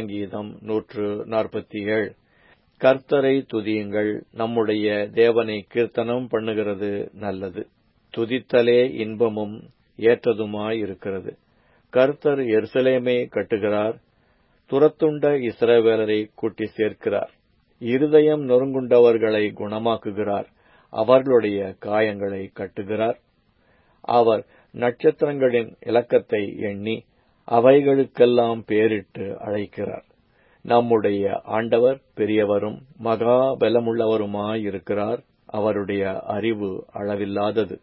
சங்கீதம் நூற்று நாற்பத்தி ஏழு கர்த்தரை துதியுங்கள் நம்முடைய தேவனை கீர்த்தனம் பண்ணுகிறது நல்லது துதித்தலே இன்பமும் ஏற்றதுமாயிருக்கிறது கர்த்தர் எருசலேமை கட்டுகிறார் துரத்துண்ட இஸ்ரவேலரை கூட்டி சேர்க்கிறார் இருதயம் நொறுங்குண்டவர்களை குணமாக்குகிறார் அவர்களுடைய காயங்களை கட்டுகிறார் அவர் நட்சத்திரங்களின் இலக்கத்தை எண்ணி அவைகளுக்கெல்லாம் பேரிட்டு அழைக்கிறார் நம்முடைய ஆண்டவர் பெரியவரும் மகா பலமுள்ளவருமாயிருக்கிறார் அவருடைய அறிவு அளவில்லாதது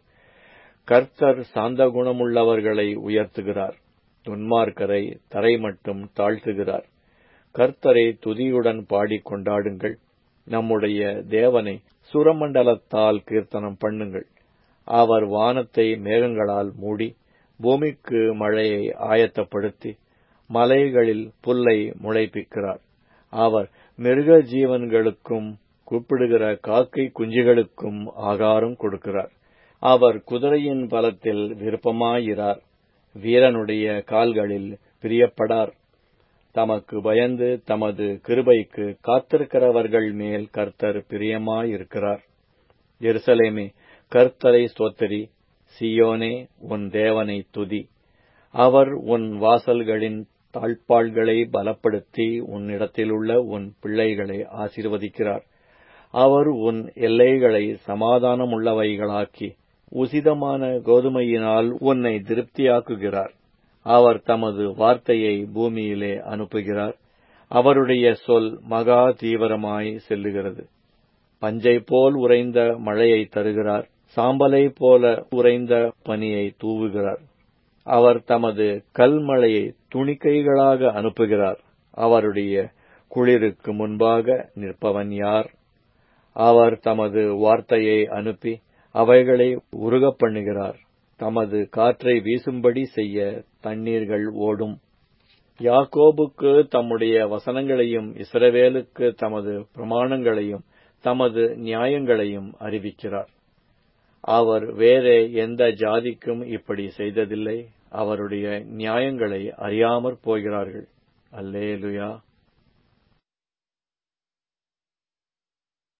கர்த்தர் சாந்த குணமுள்ளவர்களை உயர்த்துகிறார் துன்மார்க்கரை தரை மட்டும் தாழ்த்துகிறார் கர்த்தரை துதியுடன் பாடிக் கொண்டாடுங்கள் நம்முடைய தேவனை சுரமண்டலத்தால் கீர்த்தனம் பண்ணுங்கள் அவர் வானத்தை மேகங்களால் மூடி பூமிக்கு மழையை ஆயத்தப்படுத்தி மலைகளில் புல்லை முளைப்பிக்கிறார் அவர் மிருக ஜீவன்களுக்கும் கூப்பிடுகிற காக்கை குஞ்சுகளுக்கும் ஆகாரம் கொடுக்கிறார் அவர் குதிரையின் பலத்தில் விருப்பமாயிரார் வீரனுடைய கால்களில் பிரியப்படார் தமக்கு பயந்து தமது கிருபைக்கு காத்திருக்கிறவர்கள் மேல் கர்த்தர் பிரியமாயிருக்கிறார் எருசலேமே கர்த்தரை ஸ்தோத்தரி சியோனே உன் தேவனை துதி அவர் உன் வாசல்களின் தாழ்பாள்களை பலப்படுத்தி உன்னிடத்திலுள்ள உன் பிள்ளைகளை ஆசீர்வதிக்கிறார் அவர் உன் எல்லைகளை சமாதானமுள்ளவைகளாக்கி உசிதமான கோதுமையினால் உன்னை திருப்தியாக்குகிறார் அவர் தமது வார்த்தையை பூமியிலே அனுப்புகிறார் அவருடைய சொல் மகா தீவிரமாய் செல்லுகிறது பஞ்சை போல் உறைந்த மழையை தருகிறார் சாம்பலை போல உறைந்த பனியை தூவுகிறார் அவர் தமது கல்மழையை துணிக்கைகளாக அனுப்புகிறார் அவருடைய குளிருக்கு முன்பாக நிற்பவன் யார் அவர் தமது வார்த்தையை அனுப்பி அவைகளை உருகப் பண்ணுகிறார் தமது காற்றை வீசும்படி செய்ய தண்ணீர்கள் ஓடும் யாக்கோபுக்கு தம்முடைய வசனங்களையும் இஸ்ரவேலுக்கு தமது பிரமாணங்களையும் தமது நியாயங்களையும் அறிவிக்கிறார் அவர் வேறே எந்த ஜாதிக்கும் இப்படி செய்ததில்லை அவருடைய நியாயங்களை அறியாமற் போகிறார்கள் அல்லேலுயா